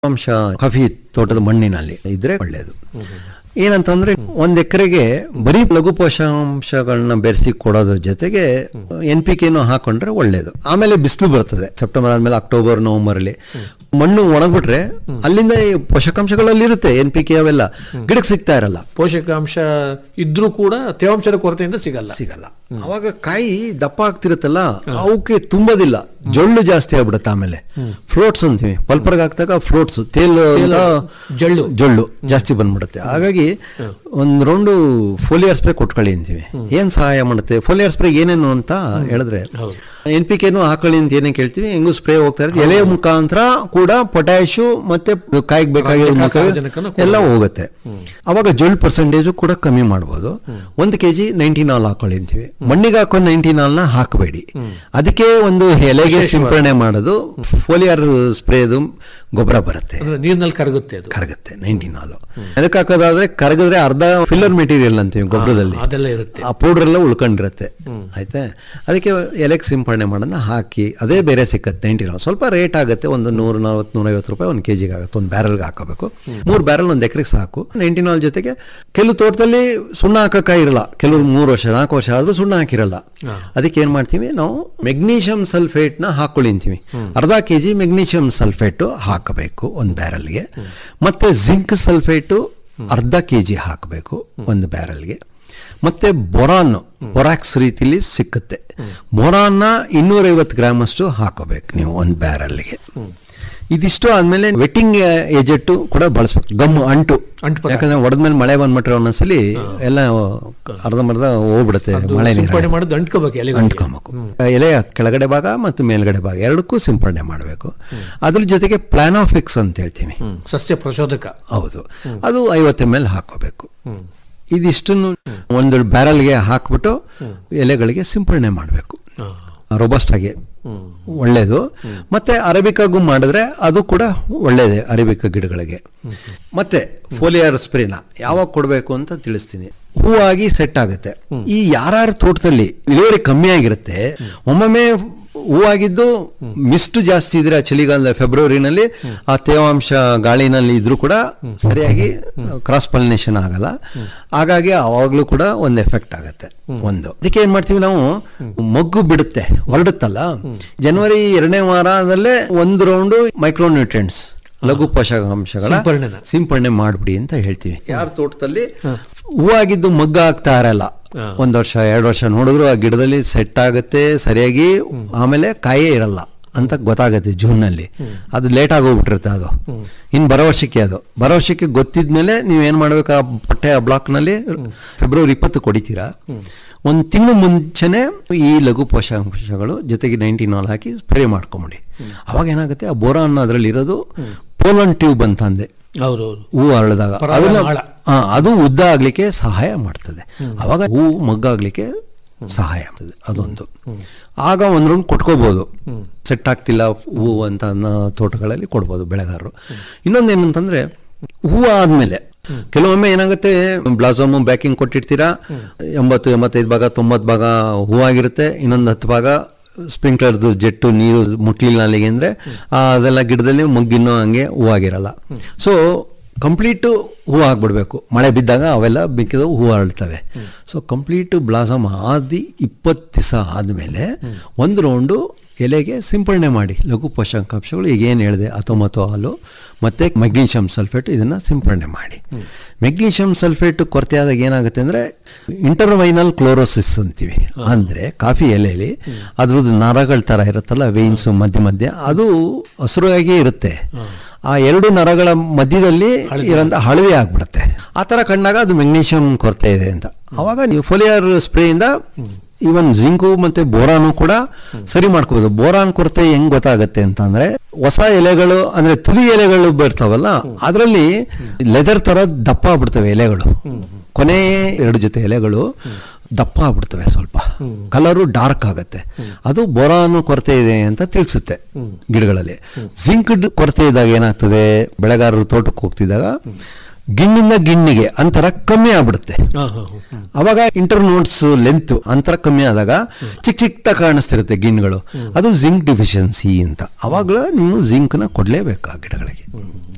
ಅಂಶ ಕಾಫಿ ತೋಟದ ಮಣ್ಣಿನಲ್ಲಿ ಇದ್ರೆ ಒಳ್ಳೆಯದು ಏನಂತಂದ್ರೆ ಒಂದ್ ಎಕರೆಗೆ ಬರೀ ಲಘು ಪೋಷಕಾಂಶಗಳನ್ನ ಬೆರೆಸಿ ಕೊಡೋದ್ರ ಜೊತೆಗೆ ಎನ್ ಪಿ ಕೆನು ಹಾಕೊಂಡ್ರೆ ಒಳ್ಳೇದು ಆಮೇಲೆ ಬಿಸಿಲು ಬರ್ತದೆ ಸೆಪ್ಟೆಂಬರ್ ಆದ್ಮೇಲೆ ಅಕ್ಟೋಬರ್ ನವೆಂಬರ್ ಅಲ್ಲಿ ಮಣ್ಣು ಒಣಗ್ಬಿಟ್ರೆ ಅಲ್ಲಿಂದ ಈ ಪೋಷಕಾಂಶಗಳಲ್ಲಿ ಇರುತ್ತೆ ಎನ್ ಪಿ ಕೆ ಅವೆಲ್ಲ ಗಿಡಕ್ಕೆ ಸಿಗ್ತಾ ಇರಲ್ಲ ಪೋಷಕಾಂಶ ಇದ್ರೂ ಕೂಡ ತೇವಾಂಶದ ಕೊರತೆಯಿಂದ ಸಿಗಲ್ಲ ಸಿಗಲ್ಲ ಅವಾಗ ಕಾಯಿ ದಪ್ಪ ಆಗ್ತಿರುತ್ತಲ್ಲ ಅವಕ್ಕೆ ತುಂಬೋದಿಲ್ಲ ಜೊಳ್ಳು ಜಾಸ್ತಿ ಆಗ್ಬಿಡುತ್ತೆ ಆಮೇಲೆ ಫ್ಲೋಟ್ಸ್ ಅಂತೀವಿ ಪಲ್ಪರ್ಗೆ ಹಾಕ್ದಾಗ ಫ್ಲೋಟ್ಸ್ ತೇಲು ಅಂತ ಜಳ್ಳು. ಜೊಳ್ಳು ಜಾಸ್ತಿ ಬಂದ್ಬಿಡುತ್ತೆ ಹಾಗಾಗಿ ಒಂದ್ ರೌಂಡು ಫೋಲಿಯರ್ ಸ್ಪ್ರೇ ಕೊಟ್ಕೊಳ್ಳಿ ಅಂತೀವಿ ಏನ್ ಸಹಾಯ ಮಾಡುತ್ತೆ ಫೋಲಿಯರ್ ಸ್ಪ್ರೇ ಏನೇನು ಅಂತ ಹೇಳಿದ್ರೆ ಹೌದು. ಎನ್ ಪಿ ಕೆನು ಹಾಕೊಳ್ಳಿ ಅಂತ ಏನೇ ಕೇಳ್ತೀವಿ ಹೆಂಗು ಸ್ಪ್ರೇ ಹೋಗ್ತಾ ಇರುತ್ತೆ ಎಲೆ ಮುಖಾಂತರ ಕೂಡ ಪೊಟ್ಯಾಶು ಮತ್ತೆ ಕಾಯಿಗೆ ಬೇಕಾಗಿರೋ ರಂಜಕ, ಮುಖ ಸಾರಜನಕನ ಕೂಡ ಎಲ್ಲ ಹೋಗುತ್ತೆ ಅವಾಗ ಜೊಳ್ ಪರ್ಸೆಂಟೇಜು ಕೂಡ ಕಮ್ಮಿ ಮಾಡ್ಬೋದು ಒಂದು ಕೆಜಿ ನೈಂಟಿ ನಾಲ್ ಹಾಕೊಳ್ಳಿ ಅಂತೀವಿ ಮಣ್ಣಿಗೆ ಹಾಕೋ ನೈಂಟಿ ನ ಹಾಕಬೇಡಿ ಅದಕ್ಕೆ ಒಂದು ಎಲೆಗೆ ಸಿಂಪರಣೆ ಮಾಡೋದು ಫೋಲಿಯರ್ ಸ್ಪ್ರೇದು ಗೊಬ್ಬರ ಬರುತ್ತೆ ಅಂದ್ರೆ ನೀರಿನಲ್ಲಿ ಕರಗುತ್ತೆ ಅದು ಕರಗುತ್ತೆ ನೈಂಟಿ ನಾಲು ಅದಕ್ಕೆ ಹಾಕೋದಾದ್ರೆ ಕರಗಿದ್ರೆ ಅರ್ಧ ಫಿಲ್ಲರ್ ಮೆಟೀರಿಯಲ್ ಅಂತೀವಿ ಗೊಬ್ಬರದಲ್ಲಿ ಅದೆಲ್ಲ ಇರುತ್ತೆ ಆ ಪೌಡರ್ ಎಲ್ಲ ಉಳ್ಕೊಂಡಿರುತ್ತೆ ಆಯ್ತಾ ಅದಕ್ಕೆ ಎಲೆಗೆ ಸಿಂಪರಣೆ ಮಾಡೋದನ್ನ ಹಾಕಿ ಅದೇ ಬೇರೆ ಸಿಕ್ಕತ್ತೆ ನೈಂಟಿ ನಾಲ್ ಸ್ವಲ್ಪ ರೇಟ್ ಆಗುತ್ತೆ ಒಂದು ನೂರ ನಲ್ವತ್ತು ನೂರೈವತ್ತು ರೂಪಾಯಿ ಒಂದು ಕೆಜಿಗೆ ಆಗುತ್ತೆ ಒಂದು ಬ್ಯಾರಲ್ಗೆ ಹಾಕೋಬೇಕು ಮೂರು ಬ್ಯಾರಲ್ ಒಂದು ಎಕರೆಗೆ ಸಾಕು ನೈಂಟಿ ನಾಲ್ ಜೊತೆಗೆ ಕೆಲವು ತೋಟದಲ್ಲಿ ಸುಣ್ಣ ಹಾಕಕ್ಕ ಇರಲ್ಲ ಕೆಲವರು ಮೂರು ವರ್ಷ ನಾಲ್ಕು ವರ್ಷ ಆದ್ರೂ ಸುಣ್ಣ ಹಾಕಿರಲ್ಲ ಅದಕ್ಕೆ ಏನ್ ಮಾಡ್ತೀವಿ ನಾವು ಮೆಗ್ನೀಷಿಯಂ ಸಲ್ಫೇಟ್ ನ ಹಾಕೊಳ್ಳಿ ಅಂತೀವಿ ಅರ್ಧ ಕೆ ಜಿ ಮೆಗ್ನೀಷಿಯಂ ಸಲ್ಫೇಟು ಹಾಕಬೇಕು ಒಂದು ಬ್ಯಾರಲ್ಗೆ ಮತ್ತೆ ಜಿಂಕ್ ಸಲ್ಫೇಟು ಅರ್ಧ ಕೆ ಜಿ ಹಾಕಬೇಕು ಒಂದು ಬ್ಯಾರಲ್ಗೆ ಮತ್ತೆ ಬೊರಾನ್ ಬೊರಾಕ್ಸ್ ರೀತಿಲಿ ಸಿಕ್ಕುತ್ತೆ ಬೊರಾನ್ನ ಇನ್ನೂರೈವತ್ತು ಗ್ರಾಮ್ ಅಷ್ಟು ಹಾಕೋಬೇಕು ನೀವು ಒಂದು ಬ್ಯಾರಲ್ಗೆ ಇದಿಷ್ಟು ಆದ್ಮೇಲೆ ವೆಟ್ಟಿಂಗ್ ಏಜೆಂಟು ಕೂಡ ಬಳಸ್ಬೇಕು ಗಮ್ ಅಂಟು ಅಂಟು ಪದಾರ್ಥ. ಯಾಕಂದ್ರೆ ಹೊಡೆದ್ಮೇಲೆ ಮಳೆ ಬಂದ್ಬಿಟ್ರೆ ಒಂದೊಂದ್ಸಲಿ ಎಲ್ಲ ಅರ್ಧಂಬರ್ಧ ಹೋಗ್ಬಿಡುತ್ತೆ ಅದು ಮಳೆ ನೀರು ಸಿಂಪಡಣೆ ಮಾಡೋದು ಅಂಟ್ಕೋಬೇಕು ಎಲೆಗಳಿಗೆ ಅಂಟ್ಕೊಬೇಕು ಎಲೆಯ ಕೆಳಗಡೆ ಭಾಗ ಮತ್ತು ಮೇಲ್ಗಡೆ ಭಾಗ ಎರಡಕ್ಕೂ ಸಿಂಪಡಣೆ ಮಾಡಬೇಕು ಅದ್ರ ಜೊತೆಗೆ ಪ್ಲಾನೋಫಿಕ್ಸ್ ಅಂತ ಹೇಳ್ತೀವಿ ಹ್ಮ್. ಸಸ್ಯ ಪ್ರಚೋದಕ ಹೌದು ಅದು ಐವತ್ತು ಎಮ್ ಎಲ್ ಹಾಕೋಬೇಕು ಇದಿಷ್ಟನ್ನು ಒಂದು ಬ್ಯಾರಲ್ಗೆ ಹಾಕ್ಬಿಟ್ಟು ಎಲೆಗಳಿಗೆ ಸಿಂಪಡಣೆ ಮಾಡಬೇಕು ಹಾ. ರೊಬಸ್ಟ್ ಆಗಿ ಒಳ್ಳೇದು ಮತ್ತೆ ಅರೇಬಿಕಾಗೂ ಮಾಡಿದ್ರೆ ಅದು ಕೂಡ ಒಳ್ಳೇದೇ ಅರೇಬಿಕಾ ಗಿಡಗಳಿಗೆ ಮತ್ತೆ ಫೋಲಿಯರ್ ಸ್ಪ್ರೇನ ಯಾವಾಗ ಕೊಡಬೇಕು ಅಂತ ತಿಳಿಸ್ತೀನಿ ಹೂವಾಗಿ ಸೆಟ್ ಆಗುತ್ತೆ ಈ ಯಾರ್ಯಾರ ತೋಟದಲ್ಲಿ ಇಳುವರಿ ಕಮ್ಮಿ ಆಗಿರುತ್ತೆ ಒಮ್ಮೊಮ್ಮೆ ಹೂವಾಗಿದ್ದು ಮಿಸ್ಟ್ ಜಾಸ್ತಿ ಇದ್ರೆ ಆ ಚಳಿಗಾಲದ ಫೆಬ್ರವರಿನಲ್ಲಿ ಆ ತೇವಾಂಶ ಗಾಳಿನಲ್ಲಿ ಇದ್ರೂ ಕೂಡ ಸರಿಯಾಗಿ ಕ್ರಾಸ್ ಪಾಲಿನೇಷನ್ ಆಗಲ್ಲ ಹಾಗಾಗಿ ಅವಾಗ್ಲೂ ಕೂಡ ಒಂದು ಎಫೆಕ್ಟ್ ಆಗುತ್ತೆ ಒಂದು ಅದಕ್ಕೆ ಏನ್ ಮಾಡ್ತೀವಿ ನಾವು ಮೊಗ್ಗು ಬಿಡುತ್ತೆ ಹೊರಡುತ್ತಲ್ಲ ಜನವರಿ ಎರಡನೇ ವಾರದಲ್ಲೇ ಒಂದು ರೌಂಡು ಮೈಕ್ರೋನ್ಯೂಟ್ರಿಯೆಂಟ್ಸ್ ಲಘು ಪೋಷಕಾಂಶಗಳ ಸಿಂಪರಣೆನ. ಸಿಂಪರಣೆ ಮಾಡ್ಬಿಡಿ ಅಂತ ಹೇಳ್ತೀವಿ ಯಾರ ತೋಟದಲ್ಲಿ ಹೂವಾಗಿದ್ದು ಮಗ್ಗ ಆಗ್ತಾ ಇರಲ್ಲ ಒಂದ್ ವರ್ಷ ಎರಡು ವರ್ಷ ನೋಡಿದ್ರು ಆ ಗಿಡದಲ್ಲಿ ಸೆಟ್ ಆಗುತ್ತೆ ಸರಿಯಾಗಿ ಆಮೇಲೆ ಕಾಯೇ ಇರಲ್ಲ ಅಂತ ಗೊತ್ತಾಗುತ್ತೆ ಜೂನ್ನಲ್ಲಿ ಅದು ಲೇಟ್ ಆಗೋಗ್ಬಿಟ್ಟಿರುತ್ತೆ ಅದು ಇನ್ನು ಬರೋ ವರ್ಷಕ್ಕೆ ಅದು ಬರೋ ವರ್ಷಕ್ಕೆ ಗೊತ್ತಿದ್ಮೇಲೆ ನೀವೇನ್ ಮಾಡ್ಬೇಕು ಆ ಪಟ್ಟೆ ಆ ಬ್ಲಾಕ್ನಲ್ಲಿ ಫೆಬ್ರವರಿ ಇಪ್ಪತ್ತು ಕೊಡಿತೀರಾ ಒಂದು ತಿಂಗಳು ಮುಂಚೆನೆ ಈ ಲಘು ಪೋಷಕಾಂಶಗಳು ಜೊತೆಗೆ ನೈಂಟಿ ನಾಲ್ ಹಾಕಿ ಸ್ಪ್ರೇ ಮಾಡ್ಕೊಂಬಿಡಿ ಅವಾಗ ಏನಾಗುತ್ತೆ ಆ ಬೋರಾನ್ ಅದರಲ್ಲಿ ಇರೋದು ಪೋಲನ್ ಟ್ಯೂಬ್ ಅಂತ ಅಂದೆ ಹೌದೌದು ಹೂ ಹರಳಿದಾಗ ಪರಾಗ ಅದನ್ನ ನಾಳ. ಆ, ಅದು ಉದ್ದ ಆಗ್ಲಿಕ್ಕೆ ಸಹಾಯ ಮಾಡ್ತದೆ ಅವಾಗ ಹೂ ಮಗ್ಗಾಗ್ಲಿಕ್ಕೆ ಸಹಾಯ ಆಗ್ತದೆ ಅದೊಂದು ಆಗ ಒಂದ್ ರೌಂಡ್ ಕೊಟ್ಕೋಬಹುದು ಸೆಟ್ ಆಗ್ತಿಲ್ಲ ಹೂ ಅಂತ ಅನ್ನೋ ತೋಟಗಳಲ್ಲಿ ಕೊಡ್ಬೋದು ಬೆಳೆಗಾರರು ಇನ್ನೊಂದು ಏನಂತಂದ್ರೆ ಹೂ ಆದ್ಮೇಲೆ ಕೆಲವೊಮ್ಮೆ ಏನಾಗುತ್ತೆ ಬ್ಲಾಸಮ್ ಬ್ಯಾಕಿಂಗ್ ಕೊಟ್ಟಿರ್ತೀರಾ ಎಂಬತ್ತು ಎಂಬತ್ತೈದು ಭಾಗ ತೊಂಬತ್ತು ಭಾಗ ಹೂವಾಗಿರುತ್ತೆ ಇನ್ನೊಂದು ಹತ್ತು ಭಾಗ ಸ್ಪ್ರಿಂಕ್ಲರ್ದು ಜೆಟ್ಟು ನೀರು ಮುಟ್ಲಿಲ್ಲ ಅಲ್ಲಿಗೆ ಅಂದ್ರೆ ಆ, ಅದೆಲ್ಲ ಗಿಡದಲ್ಲಿ ಮೊಗ್ಗಿನ್ನೂ ಹಂಗೆ ಹೂವಾಗಿರಲ್ಲ ಸೊ ಕಂಪ್ಲೀಟು ಹೂ ಆಗ್ಬಿಡ್ಬೇಕು ಮಳೆ ಬಿದ್ದಾಗ ಅವೆಲ್ಲ ಮಿಕ್ಕಿದ ಹೂ ಅರಳ್ತವೆ ಸೊ ಕಂಪ್ಲೀಟ್ ಬ್ಲಾಸಮ್ ಆದಿ ಇಪ್ಪತ್ತು ದಿವಸ ಆದಮೇಲೆ ಒಂದು ರೌಂಡು ಎಲೆಗೆ ಸಿಂಪರಣೆ ಮಾಡಿ ಲಘು ಪೋಷಕಾಂಶಗಳು ಈಗ ಏನು ಹೇಳಿದೆ ಅತೊಮತೊ ಹಾಲು ಮತ್ತು ಮೆಗ್ನೀಷಿಯಂ ಸಲ್ಫೇಟ್ ಇದನ್ನು ಸಿಂಪರಣೆ ಮಾಡಿ ಮೆಗ್ನೀಷಿಯಂ ಸಲ್ಫೇಟ್ ಕೊರತೆ ಆದಾಗ ಏನಾಗುತ್ತೆ ಅಂದರೆ ಇಂಟರ್ವೈನಲ್ ಕ್ಲೋರೋಸಿಸ್ ಅಂತೀವಿ ಅಂದರೆ ಕಾಫಿ ಎಲೆಯಲ್ಲಿ ಅದ್ರದ್ದು ನರಗಳ ಥರ ಇರುತ್ತಲ್ಲ ವೇನ್ಸು ಮಧ್ಯ ಮಧ್ಯ ಅದು ಹಸುರಾಗಿ ಇರುತ್ತೆ ಆ ಎರಡು ನರಗಳ ಮಧ್ಯದಲ್ಲಿ ಇರೋಂಥ ಹಳದಿ ಆಗ್ಬಿಡುತ್ತೆ ಆ ಥರ ಕಂಡಾಗ ಅದು ಮೆಗ್ನೀಷಿಯಂ ಕೊರತೆ ಇದೆ ಅಂತ ಅವಾಗ ನೀವು ಫೋಲಿಯರ್ ಸ್ಪ್ರೇಯಿಂದ ಈವನ್ ಜಿಂಕು ಮತ್ತೆ ಬೋರಾನು ಕೂಡ ಸರಿ ಮಾಡ್ಕೋಬಹುದು ಬೋರಾನ್ ಕೊರತೆ ಹೆಂಗ್ ಗೊತ್ತಾಗತ್ತೆ ಅಂತ ಅಂದ್ರೆ ಹೊಸ ಎಲೆಗಳು ಅಂದ್ರೆ ತುದಿ ಎಲೆಗಳು ಬರ್ತಾವಲ್ಲ ಅದರಲ್ಲಿ ಲೆದರ್ ತರ ದಪ್ಪ ಆಗ್ಬಿಡ್ತವೆ ಎಲೆಗಳು ಕೊನೆ ಎರಡು ಜೊತೆ ಎಲೆಗಳು ದಪ್ಪ ಆಗ್ಬಿಡ್ತವೆ ಸ್ವಲ್ಪ ಕಲರು ಡಾರ್ಕ್ ಆಗುತ್ತೆ ಅದು ಬೋರಾನು ಕೊರತೆ ಇದೆ ಅಂತ ತಿಳಿಸುತ್ತೆ ಗಿಡಗಳಲ್ಲಿ ಜಿಂಕ್ ಕೊರತೆ ಇದ್ದಾಗ ಏನಾಗ್ತದೆ ಬೆಳೆಗಾರರು ತೋಟಕ್ಕೆ ಹೋಗ್ತಿದ್ದಾಗ ಗಿಣ್ಣಿಂದ ಗಿಣ್ಣಿಗೆ ಅಂತರ ಕಮ್ಮಿ ಆಗ್ಬಿಡುತ್ತೆ ಹಾ, ಹಾ, ಹಾ. ಅವಾಗ ಇಂಟರ್ ನೋಟ್ಸ್ ಲೆಂತ್ ಅಂತರ ಕಮ್ಮಿ ಆದಾಗ ಚಿಕ್ಕ ಚಿಕ್ಕ ಕಾಣಿಸ್ತಿರುತ್ತೆ ಗಿಣ್ಗಳು ಅದು ಜಿಂಕ್ ಡಿಫಿಷಿಯನ್ಸಿ ಅಂತ ಅವಾಗಲೂ ನೀವು ಜಿಂಕ್ನ ಕೊಡಲೇಬೇಕು ಆ ಗಿಡಗಳಿಗೆ